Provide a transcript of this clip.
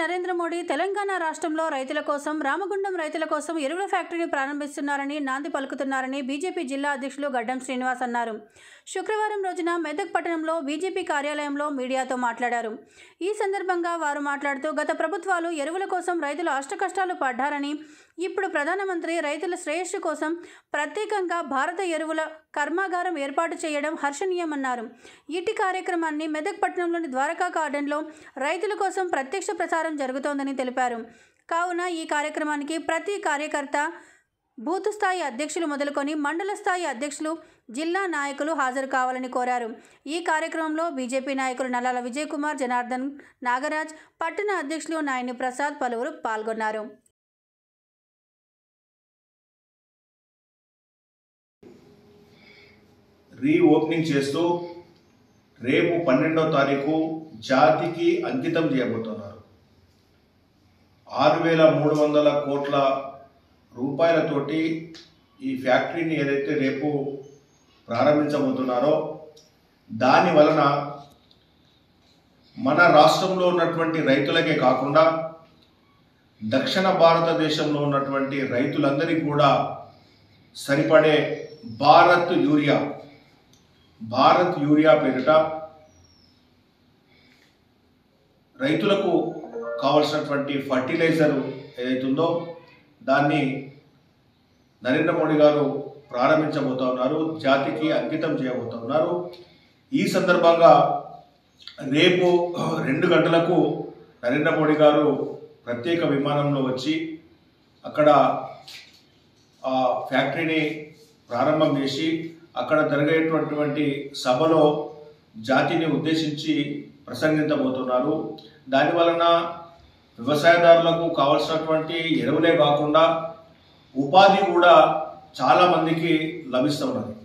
నరేంద్ర మోడీ తెలంగాణ రాష్ట్రంలో రైతుల కోసం రామగుండం రైతుల కోసం ఎరువుల ఫ్యాక్టరీని ప్రారంభిస్తున్నారని నాంది పలుకుతున్నారని బీజేపీ జిల్లా అధ్యక్షులు గడ్డం శ్రీనివాస్ అన్నారు శుక్రవారం రోజున మెదక్ పట్టణంలో బీజేపీ కార్యాలయంలో మీడియాతో మాట్లాడారు ఈ సందర్భంగా వారు మాట్లాడుతూ గత ప్రభుత్వాలు ఎరువుల కోసం రైతులు అష్టకష్టాలు పడ్డారని ఇప్పుడు ప్రధానమంత్రి రైతుల శ్రేయస్సు కోసం ప్రత్యేకంగా భారత ఎరువుల కర్మాగారం ఏర్పాటు చేయడం హర్షణీయమన్నారు ఇటీ కార్యక్రమాన్ని మెదక్ పట్టణంలోని ద్వారకా గార్డెన్లో రైతుల కోసం ప్రత్యక్ష ప్రసారం జరుగుతోందని తెలిపారు కావున ఈ కార్యక్రమానికి ప్రతి కార్యకర్త బూత్ స్థాయి అధ్యక్షులు మొదలుకొని మండల స్థాయి అధ్యక్షులు జిల్లా నాయకులు హాజరు కావాలని కోరారు ఈ కార్యక్రమంలో బీజేపీ నాయకులు నల్లాల విజయ్ కుమార్ జనార్దన్ నాగరాజ్ పట్టణ అధ్యక్షులు నాయని ప్రసాద్ పలువురు పాల్గొన్నారు రీఓపెనింగ్ చేస్తూ రేపు పన్నెండో తారీఖు జాతికి అంకితం చేయబోతున్నారు ఆరు వేల మూడు వందల కోట్ల రూపాయలతోటి ఈ ఫ్యాక్టరీని ఏదైతే రేపు ప్రారంభించబోతున్నారో దాని వలన మన రాష్ట్రంలో ఉన్నటువంటి రైతులకే కాకుండా దక్షిణ భారతదేశంలో ఉన్నటువంటి రైతులందరికీ కూడా సరిపడే భారత్ యూరియా భారత్ యూరియా పేరిట రైతులకు కావలసినటువంటి ఫర్టిలైజర్ ఏదైతుందో దాన్ని నరేంద్ర మోడీ గారు ప్రారంభించబోతా ఉన్నారు జాతికి అంకితం చేయబోతా ఉన్నారు ఈ సందర్భంగా రేపు రెండు గంటలకు నరేంద్ర మోడీ గారు ప్రత్యేక విమానంలో వచ్చి అక్కడ ఆ ఫ్యాక్టరీని ప్రారంభం చేసి అక్కడ జరిగేటటువంటి సభలో జాతిని ఉద్దేశించి ప్రసంగించబోతున్నారు దాని వలన వ్యవసాయదారులకు కావలసినటువంటి ఎరువులే కాకుండా ఉపాధి కూడా చాలా మందికి లభిస్తూ ఉన్నది